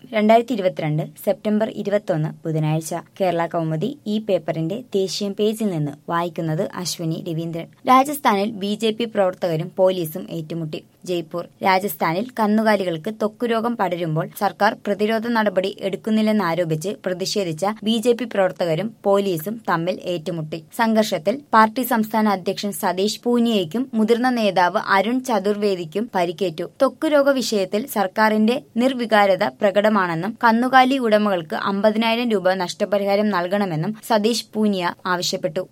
രണ്ടായിരത്തി ഇരുപത്തിരണ്ട് സെപ്റ്റംബർ ഇരുപത്തൊന്ന് ബുധനാഴ്ച കേരള കൗമുദി ഈ പേപ്പറിന്റെ ദേശീയ പേജിൽ നിന്ന് വായിക്കുന്നത് അശ്വിനി രവീന്ദ്രൻ രാജസ്ഥാനിൽ ബി ജെ പി പ്രവർത്തകരും പോലീസും ഏറ്റുമുട്ടി ജയ്പൂർ രാജസ്ഥാനിൽ കന്നുകാലികൾക്ക് ത്വക്കുരോഗം പടരുമ്പോൾ സർക്കാർ പ്രതിരോധ നടപടി എടുക്കുന്നില്ലെന്നാരോപിച്ച് പ്രതിഷേധിച്ച ബി ജെ പി പ്രവർത്തകരും പോലീസും തമ്മിൽ ഏറ്റുമുട്ടി സംഘർഷത്തിൽ പാർട്ടി സംസ്ഥാന അധ്യക്ഷൻ സതീഷ് പൂനിയയ്ക്കും മുതിർന്ന നേതാവ് അരുൺ ചതുർവേദിക്കും പരിക്കേറ്റു ത്വക്കുരോഗ വിഷയത്തിൽ സർക്കാരിന്റെ നിർവികാരത പ്രകടമാണെന്നും കന്നുകാലി ഉടമകൾക്ക് അമ്പതിനായിരം രൂപ നഷ്ടപരിഹാരം നൽകണമെന്നും സതീഷ് പൂനിയ ആവശ്യപ്പെട്ടു